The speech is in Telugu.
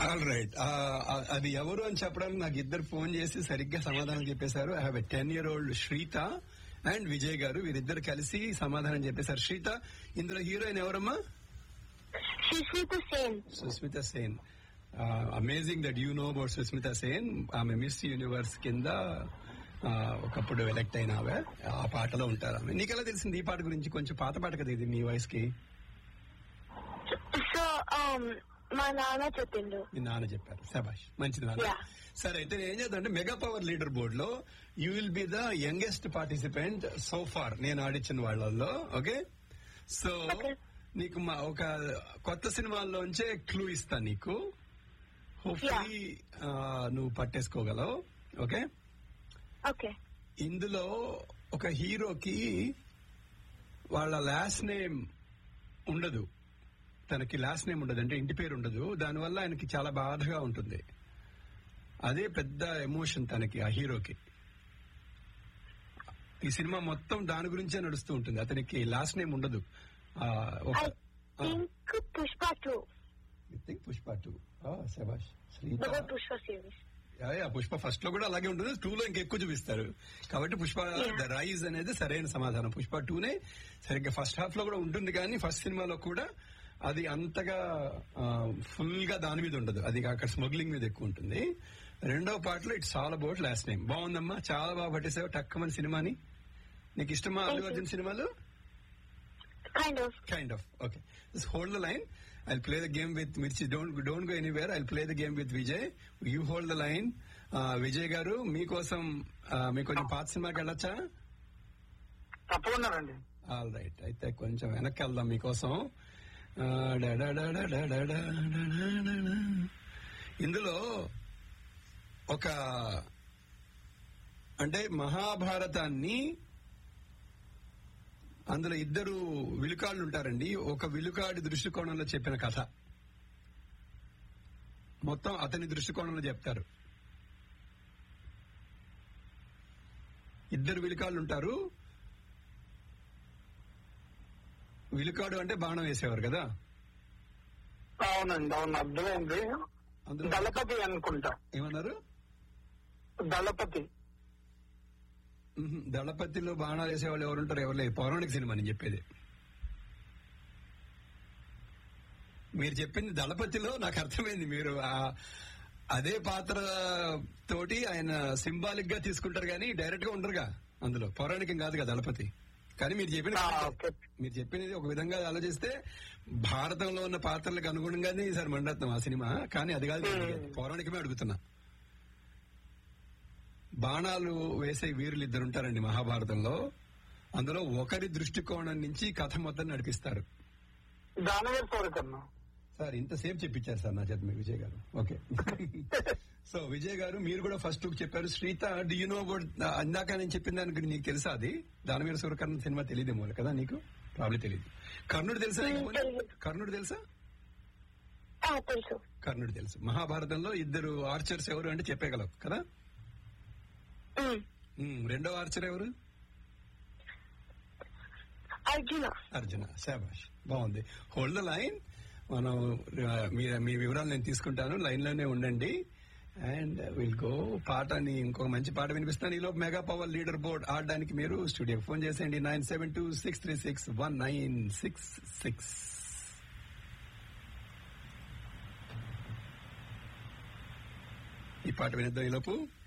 ఆల్ రైట్ అది ఎవరు అని చెప్పడానికి నాకు ఇద్దరు ఫోన్ చేసి సరిగ్గా సమాధానం చెప్పేశారు I have a ten year old Sritha and Vijay గారు వీరిద్దరు కలిసి సమాధానం చెప్పేశారు శ్రీత ఇందులో హీరోయిన్ ఎవరమ్మా Sushmita Sen Sushmita Sen amazing that you know about Sushmita Sen ఆమె మిస్ యూనివర్స్ కింద ఆ, ఒకప్పుడు ఎలక్ట్ అయిన ఆమె ఆ పాటలో ఉంటారు ఆమె నీకెలా తెలిసింది ఈ పాట గురించి కొంచెం పాత పాట కదా ఇది మీ వయసుకి సో మా నాన్న చెప్పిండు మీ నాన్న చెప్పారు శబాష్ మంచిది నాన్న Yeah. సరే అయితే నేను ఏం చేద్దాం అంటే మెగా పవర్ లీడర్ బోర్డ్ లో you will be the youngest participant so far నేను ఆడిచ్చిన వాళ్ళల్లో ఓకే సో Okay. నీకు మా ఒక కొత్త సినిమాల్లోంచే క్లూ ఇస్తాను నీకు హోప్ఫుల్లీ నువ్వు పట్టేసుకోగలవు ఓకే ఓకే ఇందులో ఒక హీరోకి వాళ్ళ లాస్ట్ నేమ్ ఉండదు తనకి లాస్ట్ నేమ్ ఉండదు అంటే ఇంటి పేరు ఉండదు దానివల్ల ఆయనకి చాలా బాధగా ఉంటుంది అదే పెద్ద ఎమోషన్ తనకి ఆ హీరోకి ఈ సినిమా మొత్తం దాని గురించే నడుస్తూ ఉంటుంది అతనికి లాస్ట్ నేమ్ ఉండదు ఆ, ఒక I think Pushpa two think Pushpa two శబాష్ Sritha double Pushpa series yeah, yeah, Pushpa first లో కూడా అలాగే ఉంటుంది టూ లో ఇంకెక్కువ చూపిస్తారు కాబట్టి పుష్ప Yeah. ద రైజ్ అనేది సరైన సమాధానం పుష్ప టూనే సరిగ్గా ఫస్ట్ హాఫ్ లో కూడా ఉంటుంది కానీ ఫస్ట్ సినిమాలో కూడా అది అంతగా ఫుల్ గా దాని మీద ఉండదు అది అక్కడ స్మగ్లింగ్ మీద ఎక్కువ ఉంటుంది రెండవ పాటలో it's all about last time బాగుందమ్మా చాలా బాగా పట్టేసావు టక్కమని సినిమాని నీకు ఇష్టమా అల్లు Thank you. అర్జున్ సినిమాలు kind of kind of okay just hold the line i'll play the game with mirchi don't don't go anywhere i'll play the game with vijay you hold the line uh, Vijay గారు మీకోసం uh, మీకు కొంచెం పాత సినిమాకి వెళ్ళొచ్చా తప్పకుండానండి ఆల్ రైట్ అయితే కొంచెం వెనక్కి వెళ్దాం మీకోసం Uh, డా డా డా డా డా డా డా డా డా డా డా. ఇందులో ఒక అంటే మహాభారతాన్ని అందులో ఇద్దరు విలుకాళ్ళు ఉంటారండి ఒక విలుకాడి దృష్టికోణంలో చెప్పిన కథ మొత్తం అతని దృష్టికోణంలో చెప్తారు ఇద్దరు విలుకాళ్ళు ఉంటారు విలుకాడు అంటే బాణం వేసేవారు కదా అవునండి అవును అర్థమైంది అందులో దళపతి అనుకుంటా ఏమన్నారు దళపతి మ్హూ. దళపతిలో బాణాలు వేసేవాళ్ళు ఎవరు ఉంటారు ఎవరు లేదు పౌరాణిక సినిమా నేను చెప్పేది మీరు చెప్పింది దళపతిలో నాకు అర్థమైంది మీరు ఆ అదే పాత్ర తోటి ఆయన సింబాలిక్ గా తీసుకుంటారు కానీ డైరెక్ట్ గా ఉండరుగా అందులో పౌరాణికం కాదుగా దళపతి కానీ మీరు చెప్పిన ఆ, ఓకే. మీరు చెప్పినది ఒక విధంగా ఆలోచిస్తే భారతంలో ఉన్న పాత్రలకు అనుగుణంగానే ఈసారి మండత్నం ఆ సినిమా కానీ అది కాదు నేను అడిగేది. పౌరాణికమే అడుగుతున్నా బాణాలు వేసే వీరులు ఇద్దరు ఉంటారండి మహాభారతంలో అందులో ఒకరి దృష్టికోణం నుంచి కథ మొత్తం నడిపిస్తారు దానవీర్ సోరకన్నా సార్ ఇంతసేపు చెప్పించారు సార్ నా చేత మీ విజయ్ గారు ఓకే సో విజయ్ గారు మీరు కూడా ఫస్ట్ చెప్పారు Sritha do you know about ఇందాక నేను చెప్పిన దానికి నీకు తెలుసా అది దానవీర సూరకర్ణ సినిమా తెలియదేమో కదా నీకు ప్రాబ్లం తెలియదు కర్ణుడు తెలుసా నీకు పోనీ? తెలీదు. కర్ణుడు తెలుసా ఆ, తెలుసు కర్ణుడు తెలుసు మహాభారతంలో ఇద్దరు ఆర్చర్స్ ఎవరు అంటే చెప్పగలవు కదా మ్మ్. ఉమ్, రెండో ఆర్చర్ ఎవరు అర్జున అర్జున శాబాష్ బాగుంది హోల్డ్ ద లైన్ మనం ఆ, మీ మీ వివరాలు నేను తీసుకుంటాను లైన్ లోనే ఉండండి అండ్ విల్ గో పాటని ఇంకొక మంచి పాట వినిపిస్తాను ఈలోపు మెగా పవర్ లీడర్ బోర్డ్ ఆడడానికి మీరు స్టూడియోకి ఫోన్ చేసేయండి nine seven two six three six one nine six six ఈ పాట వినిద్దాం ఈలోపు